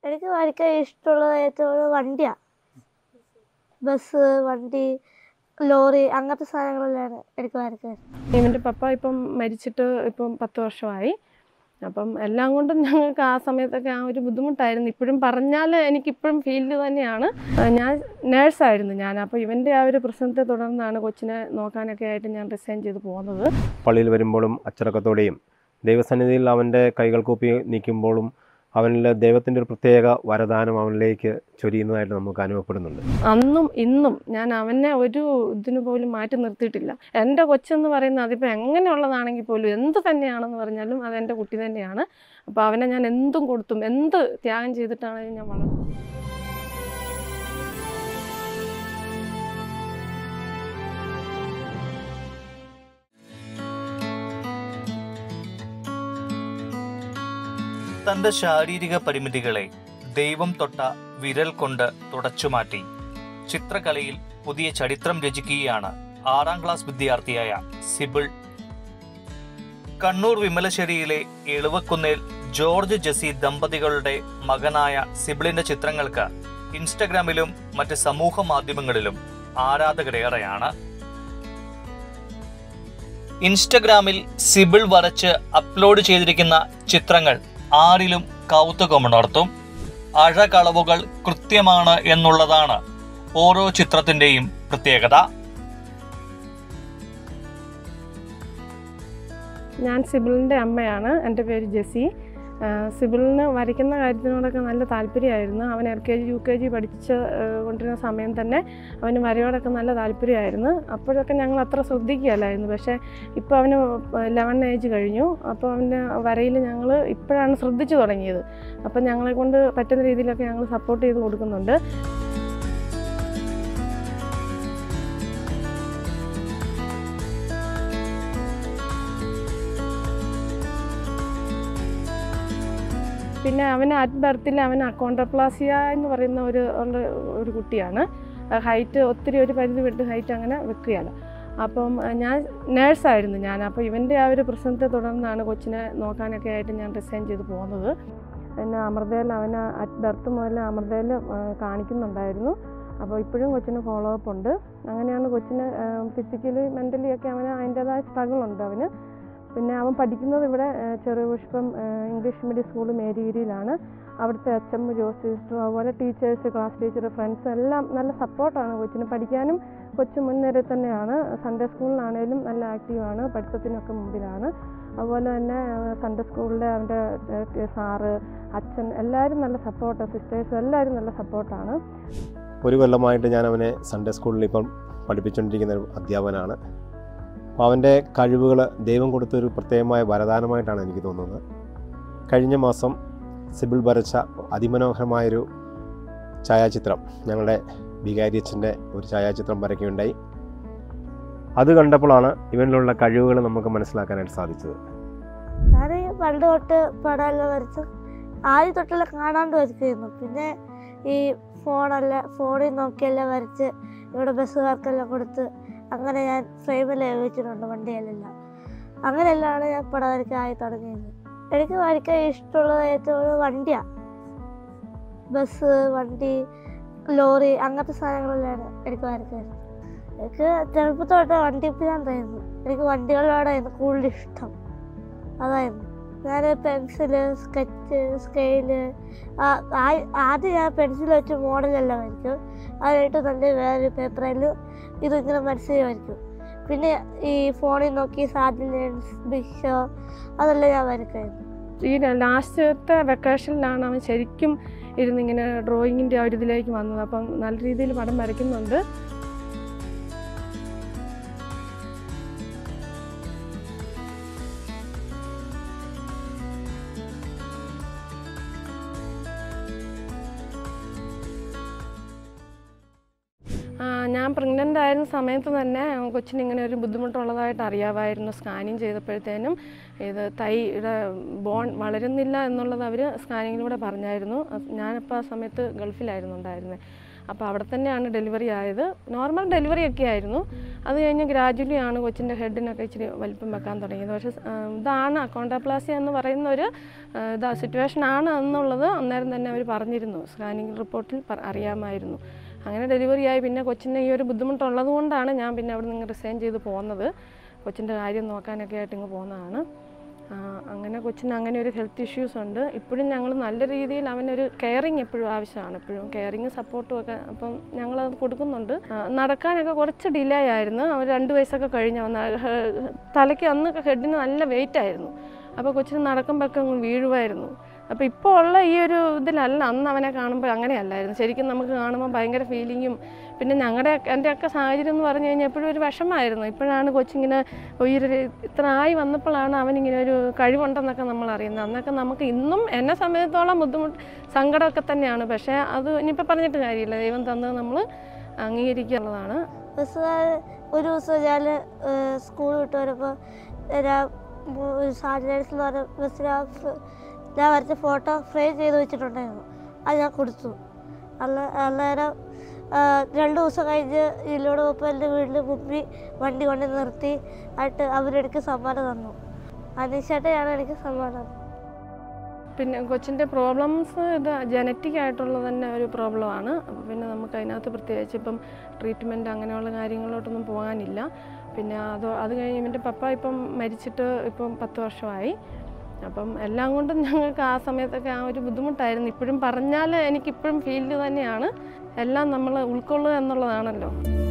എനിക്ക് വരയ്ക്കാൻ ഇഷ്ടമുള്ളത് ഏറ്റവും കൂടുതൽ വണ്ടിയാണ് ബസ് വണ്ടി ലോറി അങ്ങനത്തെ സാധനങ്ങളെല്ലാം എനിക്ക് വരയ്ക്കാൻ ഇഷ്ടം. ഇവൻ്റെ പപ്പ ഇപ്പം മരിച്ചിട്ട് ഇപ്പം പത്ത് വർഷമായി അപ്പം എല്ലാം കൊണ്ടും ഞങ്ങൾക്ക് ആ സമയത്തൊക്കെ ആ ഒരു ബുദ്ധിമുട്ടായിരുന്നു ഇപ്പോഴും പറഞ്ഞാൽ എനിക്കിപ്പോഴും ഫീൽഡ് തന്നെയാണ് ആ, ഞാൻ നേഴ്സായിരുന്നു ഞാൻ അപ്പോൾ ഇവൻ്റെ ആ ഒരു പ്രശ്നത്തെ തുടർന്നാണ് കൊച്ചിനെ നോക്കാനൊക്കെ ആയിട്ട് ഞാൻ റിസൈൻ ചെയ്ത് പോകുന്നത് പള്ളിയിൽ വരുമ്പോഴും അച്ചടക്കത്തോടെയും ദൈവസന്നിധിയിൽ അവൻ്റെ കൈകൾ കൂപ്പി നിൽക്കുമ്പോഴും അവനിൽ ദൈവത്തിൻ്റെ ഒരു പ്രത്യേക വരദാനം അവനിലേക്ക് ചൊരിയുന്നതായിട്ട് നമുക്ക് അനുഭവപ്പെടുന്നുണ്ട് അന്നും ഇന്നും ഞാൻ അവനെ ഒരു ഇതിനു പോലും മാറ്റി നിർത്തിയിട്ടില്ല എൻ്റെ കൊച്ചെന്ന് പറയുന്നത് അതിപ്പോൾ എങ്ങനെയുള്ളതാണെങ്കിൽ പോലും എന്ത് തന്നെയാണെന്ന് പറഞ്ഞാലും അത് എൻ്റെ കുട്ടി തന്നെയാണ് അപ്പോൾ അവനെ ഞാൻ എന്തും കൊടുത്തും എന്ത് ത്യാഗം ചെയ്തിട്ടാണെങ്കിലും ഞാൻ വളർത്തും തന്റെ ശാരീരിക പരിമിതികളെ ദൈവം തൊട്ട വിരൽ കൊണ്ട് തുടച്ചുമാറ്റി ചിത്രകലയിൽ പുതിയ ചരിത്രം രചിക്കുകയാണ് ആറാം ക്ലാസ് വിദ്യാർത്ഥിയായ സിബിൾ കണ്ണൂർ വിമലശ്ശേരിയിലെ എളുവക്കുന്നേൽ ജോർജ് ജെസി ദമ്പതികളുടെ മകനായ സിബിളിന്റെ ചിത്രങ്ങൾക്ക് ഇൻസ്റ്റഗ്രാമിലും മറ്റ് സമൂഹ മാധ്യമങ്ങളിലും ആരാധകരേറെയാണ് ഇൻസ്റ്റഗ്രാമിൽ സിബിൾ വരച്ച് അപ്ലോഡ് ചെയ്തിരിക്കുന്ന ചിത്രങ്ങൾ ആരിലും കൗതുകമുണർത്തും അഴകളവുകൾ കൃത്യമാണ് എന്നുള്ളതാണ് ഓരോ ചിത്രത്തിന്റെയും പ്രത്യേകത ഞാൻ സിബിളിൻ്റെ അമ്മയാണ് എൻ്റെ പേര് ജെസി ആ, സിബിളിന് വരയ്ക്കുന്ന കാര്യത്തിനോടൊക്കെ നല്ല താല്പര്യമായിരുന്നു അവൻ L K G U K G പഠിച്ച് ആ, കൊണ്ടിരുന്ന സമയം തന്നെ അവന് വരയോടൊക്കെ നല്ല താല്പര്യമായിരുന്നു അപ്പോഴൊക്കെ ഞങ്ങൾ അത്ര ശ്രദ്ധിക്കുകയല്ലായിരുന്നു പക്ഷേ ഇപ്പോൾ അവന് ലെവൻ ഏജ് കഴിഞ്ഞു അപ്പോൾ അവൻ്റെ വരയിൽ ഞങ്ങൾ ഇപ്പോഴാണ് ശ്രദ്ധിച്ചു തുടങ്ങിയത് അപ്പോൾ ഞങ്ങളെ കൊണ്ട് പറ്റുന്ന രീതിയിലൊക്കെ ഞങ്ങൾ സപ്പോർട്ട് ചെയ്ത് കൊടുക്കുന്നുണ്ട് പിന്നെ അവന് അറ്റ് ബർത്തിൽ അവന് അക്കോണ്ടപ്ലാസിയ എന്ന് പറയുന്ന ഒരു ഉള്ള ഒരു കുട്ടിയാണ് ഹൈറ്റ് ഒത്തിരി ഒരു പരിധി വിട്ട് ഹൈറ്റ് അങ്ങനെ വെക്കുകയല്ല അപ്പം അഹ് ഞാൻ നേഴ്സായിരുന്നു ഞാൻ അപ്പോൾ ഇവൻ്റെ ആ ഒരു പ്രശ്നത്തെ തുടർന്നാണ് കൊച്ചിനെ നോക്കാനൊക്കെ ആയിട്ട് ഞാൻ റിസൈൻ ചെയ്ത് പോകുന്നത് പിന്നെ അമൃതയിൽ അവന് അറ്റ് ബർത്ത് മുതൽ അമൃതയിൽ കാണിക്കുന്നുണ്ടായിരുന്നു അപ്പോൾ ഇപ്പോഴും കൊച്ചിന് ഫോളോ അപ്പ് ഉണ്ട് അങ്ങനെയാണ് കൊച്ചിന് ഫിസിക്കലി മെൻ്റലി ഒക്കെ അവന് അതിൻ്റേതായ സ്ട്രഗിൾ ഉണ്ട് അവന് പിന്നെ അവൻ പഠിക്കുന്നത് ഇവിടെ ഏഹ്, ചെറുപുഷ്പം ഏഹ്, ഇംഗ്ലീഷ് മീഡിയം സ്കൂൾ മേരിഗിരിയിലാണ് അവിടുത്തെ അച്ഛമ്മ ജോസ് സിസ്റ്ററും അതുപോലെ ടീച്ചേഴ്സ് ക്ലാസ് ടീച്ചർ ഫ്രണ്ട്സ് എല്ലാം നല്ല സപ്പോർട്ടാണ് കൊച്ചിന് പഠിക്കാനും കൊച്ചു മുൻനിര തന്നെയാണ് സൺഡേ സ്കൂളിലാണേലും നല്ല ആക്റ്റീവാണ് പഠിത്തത്തിനൊക്കെ മുമ്പിലാണ് അതുപോലെ തന്നെ ഏഹ്, സൺഡേ സ്കൂളിലെ അവൻ്റെ ഏഹ്, സാറ് അച്ഛൻ എല്ലാവരും നല്ല സപ്പോർട്ട് സിസ്റ്റേഴ്സ് എല്ലാവരും നല്ല സപ്പോർട്ടാണ് ഒരു കൊല്ലമായിട്ട് ഞാൻ അവനെ സൺഡേ സ്കൂളിൽ ഇപ്പം പഠിപ്പിച്ചുകൊണ്ടിരിക്കുന്ന ഒരു അധ്യാപകനാണ് അപ്പോൾ അവൻ്റെ കഴിവുകൾ ദൈവം കൊടുത്തൊരു പ്രത്യേകമായ വരദാനമായിട്ടാണ് എനിക്ക് തോന്നുന്നത് കഴിഞ്ഞ മാസം സിബിൾ വരച്ച അതിമനോഹരമായൊരു ഛായാചിത്രം ഞങ്ങളുടെ വികാരി അച്ഛൻ്റെ ഒരു ഛായാചിത്രം വരയ്ക്കുകയുണ്ടായി അത് കണ്ടപ്പോഴാണ് ഇവനിലുള്ള കഴിവുകൾ നമുക്ക് മനസ്സിലാക്കാനായിട്ട് സാധിച്ചത് ഞാൻ ഈ പണ്ട് തൊട്ട് പടമെല്ലാം വരച്ച് ആദ്യം തൊട്ടെല്ലാം കാണാണ്ട് വരയ്ക്കുന്നു പിന്നെ ഈ ഫോണെല്ലാം ഫോണിൽ നോക്കിയെല്ലാം വരച്ച് ഇവിടെ ബസ്സുകാർക്കെല്ലാം കൊടുത്ത് അങ്ങനെ ഞാൻ ഫ്രെയിമെല്ലാം വെച്ചിട്ടുണ്ട് വണ്ടിയിലെല്ലാം അങ്ങനെയെല്ലാമാണ് ഞാൻ പടം വരയ്ക്കാൻ ആയി തുടങ്ങിയത് എനിക്ക് വരയ്ക്കാൻ ഇഷ്ടമുള്ളത് ഏറ്റവും കൂടുതൽ വണ്ടിയാണ് ബസ് വണ്ടി ലോറി അങ്ങനത്തെ സാധനങ്ങളെല്ലാം എനിക്ക് വരയ്ക്കാൻ ഇഷ്ടം എനിക്ക് ചെറുപ്പത്തോട്ട് വണ്ടി പിന്നാണ്ടായിരുന്നു എനിക്ക് വണ്ടികളോടായിരുന്നു കൂടുതൽ ഇഷ്ടം അതായിരുന്നു ഞാൻ പെൻസില് സ്കെച്ച് സ്കെയില് ആദ്യം ഞാൻ പെൻസിൽ വെച്ച് മോഡലെല്ലാം വരയ്ക്കും അതായിട്ട് നല്ല വേറൊരു പേപ്പറിൽ ഇതിങ്ങനെ മനസ്സിൽ വരയ്ക്കും പിന്നെ ഈ ഫോണിൽ നോക്കി സാഡിലൻസ് ബിഷോ അതെല്ലാം ഞാൻ വരയ്ക്കായിരുന്നു ഈ ലാസ്റ്റത്തെ വെക്കേഷനിലാണ് അവൻ ശരിക്കും ഇരുന്നിങ്ങനെ ഡ്രോയിങ്ങിൻ്റെ ആ ഒരു ഇതിലേക്ക് വന്നത് അപ്പം നല്ല രീതിയിൽ പടം വരയ്ക്കുന്നുണ്ട് ആ, ഞാൻ പ്രഗ്നൻ്റ് ആയിരുന്ന സമയത്ത് തന്നെ കൊച്ചിന് ഇങ്ങനെ ഒരു ബുദ്ധിമുട്ടുള്ളതായിട്ട് അറിയാമായിരുന്നു സ്കാനിങ് ചെയ്തപ്പോഴത്തേനും ഇത് തൈയുടെ ബോൺ വളരുന്നില്ല എന്നുള്ളത് അവർ സ്കാനിങ്ങിലൂടെ പറഞ്ഞായിരുന്നു അത് ഞാനപ്പോൾ ആ സമയത്ത് ഗൾഫിലായിരുന്നു ഉണ്ടായിരുന്നത് അപ്പോൾ അവിടെ തന്നെയാണ് ഡെലിവറി ആയത് നോർമൽ ഡെലിവറി ഒക്കെ ആയിരുന്നു അത് കഴിഞ്ഞ് ഗ്രാജുവലി ആണ് കൊച്ചിൻ്റെ ഹെഡിനൊക്കെ ഇച്ചിരി വലിപ്പം വെക്കാൻ തുടങ്ങിയത് പക്ഷേ ആ, ഇതാണ് അക്കൗണ്ടോപ്ലാസിയ എന്ന് പറയുന്ന ഒരു ആ, ഇതാ സിറ്റുവേഷൻ ആണ് എന്നുള്ളത് അന്നേരം തന്നെ അവർ പറഞ്ഞിരുന്നു സ്കാനിങ് റിപ്പോർട്ടിൽ പ- അറിയാമായിരുന്നു അങ്ങനെ ഡെലിവറി ആയി പിന്നെ കൊച്ചിന് ഈ ഒരു ബുദ്ധിമുട്ടുള്ളത് കൊണ്ടാണ് ഞാൻ പിന്നെ അവിടെ നിന്ന് റിസൈൻ ചെയ്ത് പോകുന്നത് കൊച്ചിൻ്റെ കാര്യം നോക്കാനൊക്കെ ആയിട്ട് ഇങ്ങ് പോകുന്നതാണ് ആ, അങ്ങനെ കൊച്ചിന് അങ്ങനെ ഒരു ഹെൽത്ത് ഇഷ്യൂസ് ഉണ്ട് ഇപ്പോഴും ഞങ്ങൾ നല്ല രീതിയിൽ അവനൊരു കെയറിങ് എപ്പോഴും ആവശ്യമാണ് എപ്പോഴും കെയറിങ് സപ്പോർട്ടും ഒക്കെ അപ്പം ഞങ്ങളത് കൊടുക്കുന്നുണ്ട് ആ, നടക്കാനൊക്കെ കുറച്ച് ഡിലേ ആയിരുന്നു അവൻ രണ്ട് വയസ്സൊക്കെ കഴിഞ്ഞ് വന്ന തലയ്ക്ക് അന്ന് ഹെഡിന് നല്ല വെയിറ്റ് ആയിരുന്നു അപ്പോൾ കൊച്ചിന് നടക്കുമ്പോഴൊക്കെ അങ്ങ് വീഴുമായിരുന്നു അപ്പോൾ ഇപ്പോൾ ഉള്ള ഈ ഒരു ഇതിലല്ല അന്ന് അവനെ കാണുമ്പോൾ അങ്ങനെയല്ലായിരുന്നു ശരിക്കും നമുക്ക് കാണുമ്പോൾ ഭയങ്കര ഫീലിങ്ങും പിന്നെ ഞങ്ങളുടെ എൻ്റെ ഒക്കെ സാഹചര്യം എന്ന് പറഞ്ഞു കഴിഞ്ഞാൽ എപ്പോഴും ഒരു വിഷമമായിരുന്നു ഇപ്പോഴാണ് കൊച്ചിങ്ങനെ ഈ ഒരു ഇത്ര ആയി വന്നപ്പോഴാണ് അവനിങ്ങനെ ഒരു കഴിവുണ്ടെന്നൊക്കെ നമ്മൾ അറിയുന്നത് അന്നൊക്കെ നമുക്ക് ഇന്നും എന്നെ സംബന്ധിച്ചോളം ബുദ്ധിമുട്ട് സങ്കടമൊക്കെ തന്നെയാണ് പക്ഷേ അത് ഇനിയിപ്പോൾ പറഞ്ഞിട്ട് കാര്യമില്ല ദൈവം തന്നത് നമ്മൾ അംഗീകരിക്കുക എന്നുള്ളതാണ് ബസ്സുകാർ ഒരു ദിവസം ഞാൻ സ്കൂൾ വിട്ട് വരുമ്പോൾ ഞാൻ മു- ഒരു സാനിറ്റൈസ് എന്ന് പറഞ്ഞ ബസ്സിന് ആ ഫ്- ഞാൻ വരച്ച ഫോട്ടോ ഫ്രെയിം ചെയ്ത് വെച്ചിട്ടുണ്ടായിരുന്നു അത് ഞാൻ കൊടുത്തു അല്ല അന്നേരം ആ, രണ്ട് ദിവസം കഴിഞ്ഞ് ഇതിലൂടെ മുപ്പതിൻ്റെ വീടിന് മുമ്പിൽ വണ്ടി കൊണ്ട് നിർത്തി ആയിട്ട് അവരെനിക്ക് സമ്മാനം തന്നു അനീഷേട്ടയാണ് എനിക്ക് സമ്മാനം തന്നത് പിന്നെ കൊച്ചിൻ്റെ പ്രോബ്ലംസ് ഇത് ജനറ്റിക് ആയിട്ടുള്ള തന്നെ ഒരു പ്രോബ്ലമാണ് അപ്പോൾ പിന്നെ നമുക്ക് അതിനകത്ത് പ്രത്യേകിച്ച് ഇപ്പം ട്രീറ്റ്മെൻറ്റ് അങ്ങനെയുള്ള കാര്യങ്ങളിലോട്ടൊന്നും പോകാനില്ല പിന്നെ അത് അത് കഴിഞ്ഞ് ഇവൻ്റെ പപ്പ ഇപ്പം മരിച്ചിട്ട് ഇപ്പം പത്ത് വർഷമായി അപ്പം എല്ലാം കൊണ്ടും ഞങ്ങൾക്ക് ആ സമയത്തൊക്കെ ആ ഒരു ബുദ്ധിമുട്ടായിരുന്നു ഇപ്പോഴും പറഞ്ഞാൽ എനിക്കിപ്പോഴും ഫീൽഡ് തന്നെയാണ് എല്ലാം നമ്മൾ ഉൾക്കൊള്ളുക എന്നുള്ളതാണല്ലോ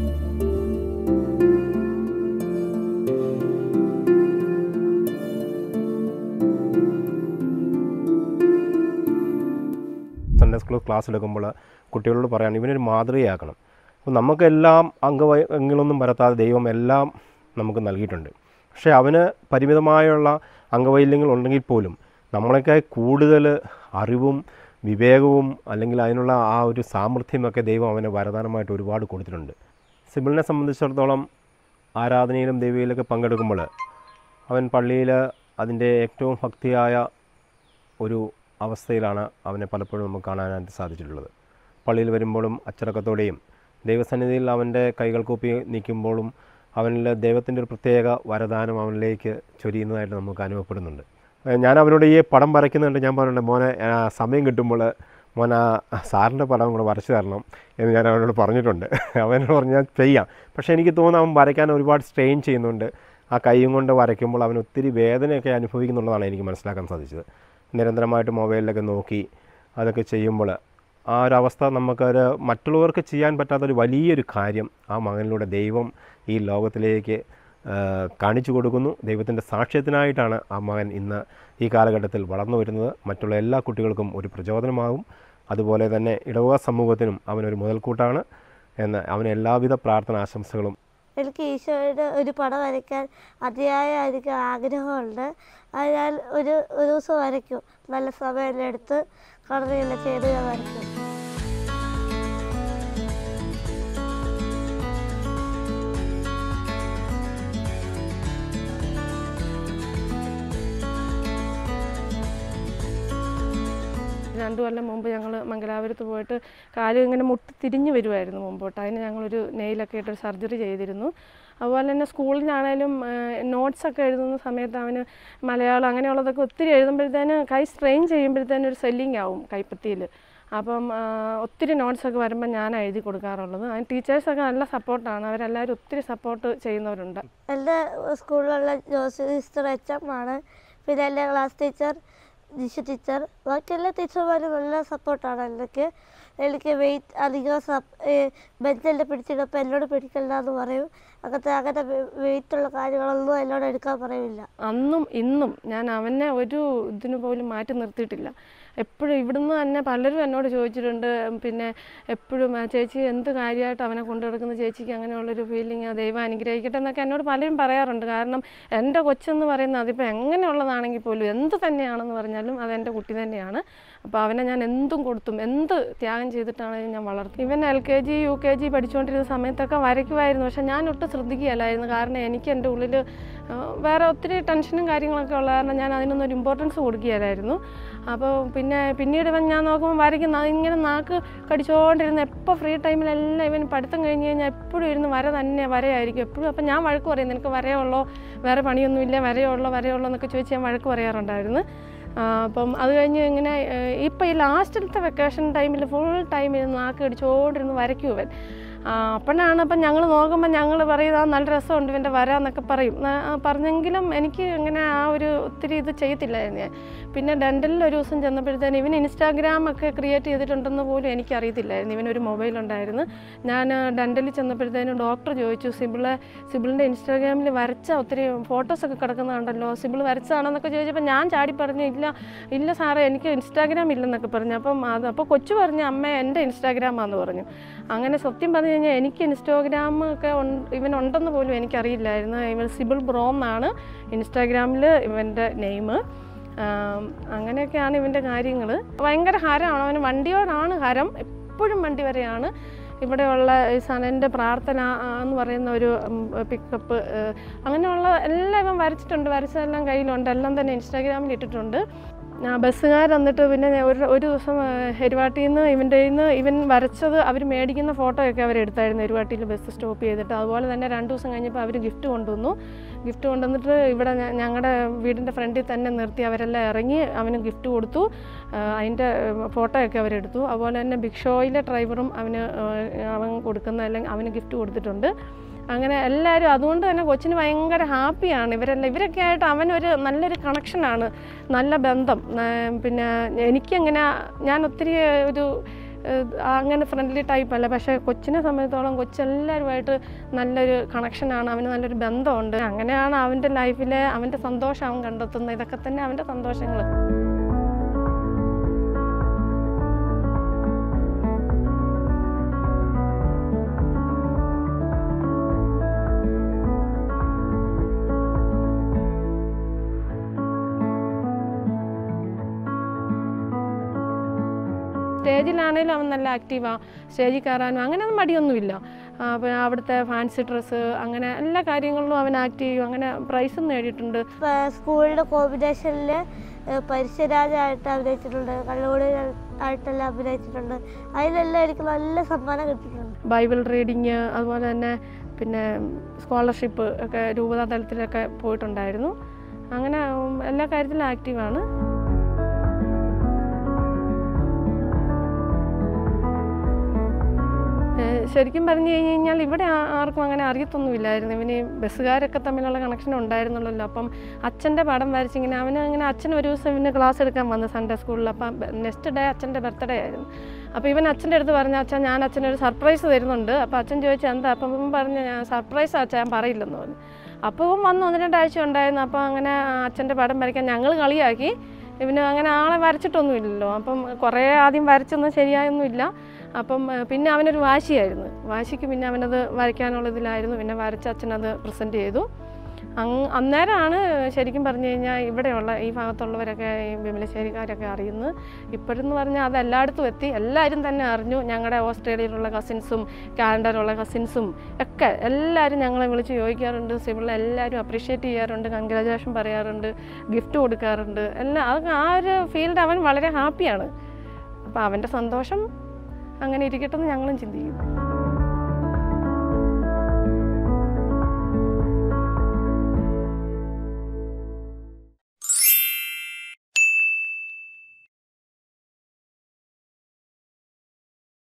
സൺഡേ സ്കൂൾ ക്ലാസ് എടുക്കുമ്പോൾ കുട്ടികളോട് പറയാണ് ഇവനൊരു മാതൃകയാക്കണം അപ്പോൾ നമുക്കെല്ലാം അംഗവൈകല്യങ്ങളൊന്നും വരത്താതെ ദൈവം എല്ലാം നമുക്ക് നൽകിയിട്ടുണ്ട് പക്ഷേ അവന് പരിമിതമായുള്ള അംഗവൈകല്യങ്ങൾ ഉണ്ടെങ്കിൽ പോലും നമ്മളെക്കാൾ കൂടുതൽ അറിവും വിവേകവും അല്ലെങ്കിൽ അതിനുള്ള ആ ഒരു സാമർഥ്യമൊക്കെ ദൈവം അവന് വരദാനമായിട്ട് ഒരുപാട് കൊടുത്തിട്ടുണ്ട് സിബിളിനെ സംബന്ധിച്ചിടത്തോളം ആരാധനയിലും ദൈവയിലൊക്കെ പങ്കെടുക്കുമ്പോൾ അവൻ പള്ളിയിൽ അതിൻ്റെ ഏറ്റവും ഭക്തിയായ ഒരു അവസ്ഥയിലാണ് അവനെ പലപ്പോഴും നമുക്ക് കാണാനായിട്ട് സാധിച്ചിട്ടുള്ളത് പള്ളിയിൽ വരുമ്പോഴും അച്ചടക്കത്തോടെയും ദൈവസന്നിധിയിൽ അവൻ്റെ കൈകൾ കൂപ്പി നിൽക്കുമ്പോഴും അവനിൽ ദൈവത്തിൻ്റെ ഒരു പ്രത്യേക വരദാനം അവനിലേക്ക് ചൊരിയുന്നതായിട്ട് നമുക്ക് അനുഭവപ്പെടുന്നുണ്ട് ഏഹ് ഞാൻ അവനോട് ഈ പടം വരയ്ക്കുന്നുണ്ട് ഞാൻ പറഞ്ഞിട്ടുണ്ട് മോനെ ആ, സമയം കിട്ടുമ്പോൾ മോൻ ആ സാറിൻ്റെ പടം കൂടെ വരച്ചു തരണം എന്ന് ഞാൻ അവനോട് പറഞ്ഞിട്ടുണ്ട് അവനോട് പറഞ്ഞ് ഞാൻ ചെയ്യാം പക്ഷേ എനിക്ക് തോന്നുന്നു അവൻ വരയ്ക്കാൻ ഒരുപാട് സ്ട്രെയിൻ ചെയ്യുന്നുണ്ട് ആ കൈയും കൊണ്ട് വരയ്ക്കുമ്പോൾ അവൻ ഒത്തിരി വേദനയൊക്കെ അനുഭവിക്കുന്നുള്ളതാണ് എനിക്ക് മനസ്സിലാക്കാൻ സാധിച്ചത് നിരന്തരമായിട്ട് മൊബൈലിലൊക്കെ നോക്കി അതൊക്കെ ചെയ്യുമ്പോൾ ആ ഒരു അവസ്ഥ നമുക്കൊരു മറ്റുള്ളവർക്ക് ചെയ്യാൻ പറ്റാത്തൊരു വലിയൊരു കാര്യം ആ മകനിലൂടെ ദൈവം ഈ ലോകത്തിലേക്ക് ആ, കാണിച്ചു കൊടുക്കുന്നു ദൈവത്തിൻ്റെ സാക്ഷ്യത്തിനായിട്ടാണ് ആ മകൻ ഇന്ന് ഈ കാലഘട്ടത്തിൽ വളർന്നു വരുന്നത് മറ്റുള്ള എല്ലാ കുട്ടികൾക്കും ഒരു പ്രചോദനമാകും അതുപോലെ തന്നെ ഇടവക സമൂഹത്തിനും അവനൊരു മുതൽക്കൂട്ടാണ് എന്ന് അവന് എല്ലാവിധ പ്രാർത്ഥന ആശംസകളും എനിക്ക് ഈശോയുടെ ഒരു പടം വരയ്ക്കാൻ അതിയായ എനിക്ക് ആഗ്രഹമുണ്ട് അത് ഞാൻ ഒരു ഒരു ദിവസം വരയ്ക്കും നല്ല സമയമെല്ലാം എടുത്ത് കളറിയെല്ലാം ചെയ്ത് ഞാൻ വരയ്ക്കും രണ്ടു കൊല്ലം മുമ്പ് ഞങ്ങൾ മംഗലാപുരത്ത് പോയിട്ട് കാല് ഇങ്ങനെ മുട്ടി തിരിഞ്ഞു വരുമായിരുന്നു മുമ്പോട്ട് അതിന് ഞങ്ങളൊരു നെയിലൊക്കെ ഇട്ടൊരു സർജറി ചെയ്തിരുന്നു അതുപോലെ തന്നെ സ്കൂളിലാണേലും നോട്ട്സൊക്കെ എഴുതുന്ന സമയത്ത് അവന് മലയാളം അങ്ങനെയുള്ളതൊക്കെ ഒത്തിരി എഴുതുമ്പോഴത്തേന് കൈ സ്ട്രെയിൻ ചെയ്യുമ്പോഴത്തേനും ഒരു സ്വെല്ലിംഗ് ആവും കൈപ്പത്തിയിൽ അപ്പം ആ, ഒത്തിരി നോട്ട്സൊക്കെ വരുമ്പോൾ ഞാൻ എഴുതി കൊടുക്കാറുള്ളത് അതിന് ടീച്ചേഴ്സൊക്കെ നല്ല സപ്പോർട്ടാണ് അവരെല്ലാവരും ഒത്തിരി സപ്പോർട്ട് ചെയ്യുന്നവരുണ്ട് എൻ്റെ സ്കൂളിലുള്ള ജോസി സിസ്റ്റർ എച്ച് എം ആണ് പിന്നെ എൻ്റെ ക്ലാസ് ടീച്ചർ ജിഷു ടീച്ചർ ബാക്കി എല്ലാ ടീച്ചർമാരും നല്ല സപ്പോർട്ടാണ് എനിക്ക് എനിക്ക് വെയിറ്റ് അധികം സപ്പ് ബെഞ്ചെല്ലാം പിടിച്ചിട്ടപ്പോൾ എന്നോട് പിടിക്കണ്ട എന്ന് പറയും അങ്ങനത്തെ അങ്ങനെ വെയിറ്റുള്ള കാര്യങ്ങളൊന്നും എന്നോട് എടുക്കാൻ പറയില്ല അന്നും ഇന്നും ഞാൻ അവനെ ഒരു ഇതിനു പോലും മാറ്റി നിർത്തിയിട്ടില്ല എപ്പോഴും ഇവിടുന്ന് തന്നെ പലരും എന്നോട് ചോദിച്ചിട്ടുണ്ട് പിന്നെ എപ്പോഴും "ആ, ചേച്ചി എന്ത് കാര്യമായിട്ട് അവനെ കൊണ്ടു നടക്കുന്ന ചേച്ചിക്ക് അങ്ങനെയുള്ളൊരു ഫീലിംഗ് ദൈവം അനുഗ്രഹിക്കട്ടെ എന്നൊക്കെ എന്നോട് പലരും പറയാറുണ്ട് കാരണം എൻ്റെ കൊച്ചെന്ന് പറയുന്നത് അതിപ്പോൾ എങ്ങനെയുള്ളതാണെങ്കിൽ പോലും എന്ത് തന്നെയാണെന്ന് പറഞ്ഞാലും അത് എൻ്റെ കുട്ടി തന്നെയാണ് അപ്പോൾ അവനെ ഞാൻ എന്തും കൊടുത്തും എന്ത് ത്യാഗം ചെയ്തിട്ടാണെങ്കിലും ഞാൻ വളർത്തി ഇവൻ L K G U K G പഠിച്ചുകൊണ്ടിരുന്ന സമയത്തൊക്കെ വരയ്ക്കുമായിരുന്നു പക്ഷെ ഞാൻ ഒട്ടും ശ്രദ്ധിക്കുകയല്ലായിരുന്നു കാരണം എനിക്ക് എൻ്റെ ഉള്ളിൽ വേറെ ഒത്തിരി ടെൻഷനും കാര്യങ്ങളൊക്കെ ഉള്ള കാരണം ഞാൻ അതിനൊന്നും ഒരു ഇമ്പോർട്ടൻസ് കൊടുക്കുകയില്ലായിരുന്നു അപ്പോൾ പിന്നെ പിന്നീട് ഇവൻ ഞാൻ നോക്കുമ്പോൾ വരയ്ക്കുന്ന ഇങ്ങനെ നാക്ക് കടിച്ചുകൊണ്ടിരുന്ന് എപ്പോൾ ഫ്രീ ടൈമിലെല്ലാം ഇവൻ പഠിത്തം കഴിഞ്ഞ് കഴിഞ്ഞാൽ എപ്പോഴും ഇരുന്ന് വര തന്നെ വരയായിരിക്കും എപ്പോഴും അപ്പം ഞാൻ വഴക്ക് പറയും നിനക്ക് വരയുള്ളോ വേറെ പണിയൊന്നുമില്ല വരയുള്ളോ വരയുള്ളോ എന്നൊക്കെ ചോദിച്ച് ഞാൻ വഴക്ക് പറയാറുണ്ടായിരുന്നു ആ, അപ്പം അത് കഴിഞ്ഞ് ഇങ്ങനെ ഇപ്പം ഈ ലാസ്റ്റിലത്തെ വെക്കേഷൻ ടൈമിൽ ഫുൾ ടൈം ഇരുന്ന് നാക്ക് കടിച്ചുകൊണ്ടിരുന്ന് വരയ്ക്കും ഇവൻ ആ, അപ്പോഴാണ് അപ്പം ഞങ്ങൾ നോക്കുമ്പോൾ ഞങ്ങൾ പറയുന്നത് ആ നല്ല രസമുണ്ട് ഇവൻ്റെ വര എന്നൊക്കെ പറയും ആ, ആ, പറഞ്ഞെങ്കിലും എനിക്ക് അങ്ങനെ ആ ഒരു ഒത്തിരി ഇത് ചെയ്യത്തില്ലായിരുന്നു ഞാൻ പിന്നെ ഡെൻറ്റലിൽ ഒരു ദിവസം ചെന്നപ്പോഴത്തേന് ഇവൻ ഇൻസ്റ്റാഗ്രാം ഒക്കെ ക്രിയേറ്റ് ചെയ്തിട്ടുണ്ടെന്ന് പോലും എനിക്കറിയത്തില്ലായിരുന്നു ഇവനൊരു മൊബൈൽ ഉണ്ടായിരുന്നു ഞാൻ ഡെൻറ്റലിൽ ചെന്നപ്പോഴത്തേനും ഡോക്ടർ ചോദിച്ചു സിബിളെ സിബിളിൻ്റെ ഇൻസ്റ്റാഗ്രാമിൽ വരച്ച ഒത്തിരി ഫോട്ടോസൊക്കെ കിടക്കുന്നുണ്ടല്ലോ സിബിൾ വരച്ചതാണെന്നൊക്കെ ചോദിച്ചപ്പോൾ ഞാൻ ചാടി പറഞ്ഞു ഇല്ല ഇല്ല സാറേ എനിക്ക് ഇൻസ്റ്റാഗ്രാം ഇല്ലെന്നൊക്കെ പറഞ്ഞു അപ്പം അത് അപ്പോൾ കൊച്ചു പറഞ്ഞു അമ്മ എൻ്റെ ഇൻസ്റ്റാഗ്രാമാന്ന് പറഞ്ഞു അങ്ങനെ സത്യം പറഞ്ഞു കഴിഞ്ഞാൽ എനിക്ക് ഇൻസ്റ്റാഗ്രാം ഒക്കെ ഉണ്ട് ഇവൻ ഉണ്ടെന്ന് പോലും എനിക്കറിയില്ലായിരുന്നു ഇവൻ സിബിൾ ബ്രോ എന്നാണ് ഇൻസ്റ്റാഗ്രാമിൽ ഇവൻ്റെ നെയിം അങ്ങനെയൊക്കെയാണ് ഇവൻ്റെ കാര്യങ്ങൾ ഭയങ്കര ഹരമാണ് അവന് വണ്ടിയോടാണ് ഹരം എപ്പോഴും വണ്ടി വരെയാണ് ഇവിടെയുള്ള ഈ സനൻ്റെ പ്രാർത്ഥന ആ, എന്ന് പറയുന്ന ഒരു പിക്കപ്പ് അങ്ങനെയുള്ള എല്ലാം ഇവൻ വരച്ചിട്ടുണ്ട് വരച്ചതെല്ലാം കയ്യിലുണ്ട് എല്ലാം തന്നെ ഇൻസ്റ്റാഗ്രാമിൽ ഇട്ടിട്ടുണ്ട് ആ ബസ്സുകാർ വന്നിട്ട് പിന്നെ ഞാൻ ഒരു ഒരു ദിവസം എരുവാട്ടിയിൽ നിന്ന് ഇവൻ്റെ നിന്ന് ഇവൻ വരച്ചത് അവർ മേടിക്കുന്ന ഫോട്ടോയൊക്കെ അവർ എടുത്തായിരുന്നു എരുവാട്ടിയിൽ ബസ് സ്റ്റോപ്പ് ചെയ്തിട്ട് അതുപോലെ തന്നെ രണ്ട് ദിവസം കഴിഞ്ഞപ്പോൾ അവർ ഗിഫ്റ്റ് കൊണ്ടുവന്നു ഗിഫ്റ്റ് കൊണ്ടുവന്നിട്ട് ഇവിടെ ഞ- ഞങ്ങളുടെ വീടിൻ്റെ ഫ്രണ്ടിൽ തന്നെ നിർത്തി അവരെല്ലാം ഇറങ്ങി അവന് ഗിഫ്റ്റ് കൊടുത്തു ആ, അതിൻ്റെ ഫോട്ടോയൊക്കെ അവരെടുത്തു അതുപോലെ തന്നെ ബിഗ് ഷോയിലെ ഡ്രൈവറും അവന് ആ, അവൻ കൊടുക്കുന്ന അല്ലെങ്കിൽ അവന് ഗിഫ്റ്റ് കൊടുത്തിട്ടുണ്ട് അങ്ങനെ എല്ലാവരും അതുകൊണ്ട് തന്നെ കൊച്ചിന് ഭയങ്കര ഹാപ്പിയാണ് ഇവരെല്ലാം ഇവരൊക്കെ ആയിട്ട് അവനൊരു നല്ലൊരു കണക്ഷനാണ് നല്ല ബന്ധം ആ, പിന്നെ എനിക്കങ്ങനെ ഞാൻ ഒത്തിരി ഒരു ഏഹ്, അങ്ങനെ ഫ്രണ്ട്ലി ടൈപ്പ് അല്ല പക്ഷേ കൊച്ചിനെ സംബന്ധിച്ചോളം കൊച്ചെല്ലാവരുമായിട്ട് നല്ലൊരു കണക്ഷനാണ് അവന് നല്ലൊരു ബന്ധമുണ്ട് അങ്ങനെയാണ് അവൻ്റെ ലൈഫിലെ അവൻ്റെ സന്തോഷം അവൻ കണ്ടെത്തുന്നത് ഇതൊക്കെ തന്നെ അവൻ്റെ സന്തോഷങ്ങൾ സ്റ്റേജിലാണേലും അവൻ നല്ല ആക്റ്റീവാണ് സ്റ്റേജിൽ കയറാനും അങ്ങനെയൊന്നും മടിയൊന്നുമില്ല ആ, പിന്നെ അവിടുത്തെ ഫാൻസി ഡ്രസ്സ് അങ്ങനെ എല്ലാ കാര്യങ്ങളിലും അവൻ ആക്ട് ചെയ്യും അങ്ങനെ പ്രൈസും നേടിയിട്ടുണ്ട് പ- സ്കൂളിൻ്റെ കോമ്പറ്റീഷനിൽ പരിസരാജായിട്ട് അഭിനയിച്ചിട്ടുണ്ട് കള്ളുകൂടി ആയിട്ടെല്ലാം അഭിനയിച്ചിട്ടുണ്ട് അതിലെല്ലാം എനിക്ക് നല്ല സമ്മാനം കിട്ടിയിട്ടുണ്ട് ബൈബിൾ റീഡിങ് അതുപോലെ തന്നെ പിന്നെ സ്കോളർഷിപ്പ് ഒക്കെ രൂപതാ തലത്തിലൊക്കെ പോയിട്ടുണ്ടായിരുന്നു അങ്ങനെ ഉം, എല്ലാ കാര്യത്തിലും ആക്റ്റീവാണ് ഏഹ് ശരിക്കും പറഞ്ഞു കഴിഞ്ഞ് കഴിഞ്ഞാൽ ഇവിടെ ആ- ആർക്കും അങ്ങനെ അറിയത്തൊന്നുമില്ലായിരുന്നു ഇവന് ഈ ബസ്സുകാരൊക്കെ തമ്മിലുള്ള കണക്ഷൻ ഉണ്ടായിരുന്നുള്ളല്ലോ അപ്പം അച്ഛൻ്റെ പടം വരച്ചിങ്ങനെ അവന് അങ്ങനെ അച്ഛൻ ഒരു ദിവസം ഇവന് ക്ലാസ് എടുക്കാൻ വന്നു സൺഡേ സ്കൂളിൽ അപ്പം നെക്സ്റ്റ് ഡേ അച്ഛൻ്റെ ബർത്ത്ഡേ ആയിരുന്നു അപ്പോൾ ഇവൻ അച്ഛൻ്റെ അടുത്ത് പറഞ്ഞു അച്ഛൻ ഞാൻ അച്ഛനൊരു സർപ്രൈസ് തരുന്നുണ്ട് അപ്പോൾ അച്ഛൻ ചോദിച്ചു എന്താ അപ്പം ഇവൻ പറഞ്ഞു ഞാൻ സർപ്രൈസ് അച്ഛൻ ഞാൻ പറയില്ലെന്ന് പറഞ്ഞു അപ്പോൾ ഇവൻ വന്ന് ഒന്ന് രണ്ടാഴ്ച ഉണ്ടായിരുന്നു അപ്പോൾ അങ്ങനെ അച്ഛൻ്റെ പടം വരയ്ക്കാൻ ഞങ്ങൾ കളിയാക്കി ഇവന് അങ്ങനെ ആളെ വരച്ചിട്ടൊന്നുമില്ലല്ലോ അപ്പം കുറേ ആദ്യം വരച്ചൊന്നും ശരിയായൊന്നുമില്ല അപ്പം ഏഹ്, പിന്നെ അവനൊരു വാശിയായിരുന്നു വാശിക്ക് പിന്നെ അവനത് വരയ്ക്കാനുള്ള ഇതിലായിരുന്നു പിന്നെ വരച്ച അച്ഛനത് പ്രസൻറ്റ് ചെയ്തു അങ് അന്നേരമാണ് ശരിക്കും പറഞ്ഞു കഴിഞ്ഞാൽ ഇവിടെയുള്ള ഈ ഭാഗത്തുള്ളവരൊക്കെ ഈ വിമലശ്ശേരിക്കാരൊക്കെ അറിയുന്നത് ഇപ്പോഴെന്ന് പറഞ്ഞാൽ അത് എല്ലായിടത്തും എത്തി എല്ലാവരും തന്നെ അറിഞ്ഞു ഞങ്ങളുടെ ഓസ്ട്രേലിയയിലുള്ള കസിൻസും കാനഡയിലുള്ള കസിൻസും ഒക്കെ എല്ലാവരും ഞങ്ങളെ വിളിച്ച് ചോദിക്കാറുണ്ട് സിവിളിൽ എല്ലാവരും അപ്രീഷിയേറ്റ് ചെയ്യാറുണ്ട് കൺഗ്രാജുലേഷൻ പറയാറുണ്ട് ഗിഫ്റ്റ് കൊടുക്കാറുണ്ട് എല്ലാം അത് ആ ഒരു ഫീൽഡ് അവൻ വളരെ ഹാപ്പിയാണ് അപ്പോൾ അവൻ്റെ സന്തോഷം അങ്ങനെ ഇരിക്കട്ടെ എന്ന് ഞങ്ങളും ചിന്തിക്കും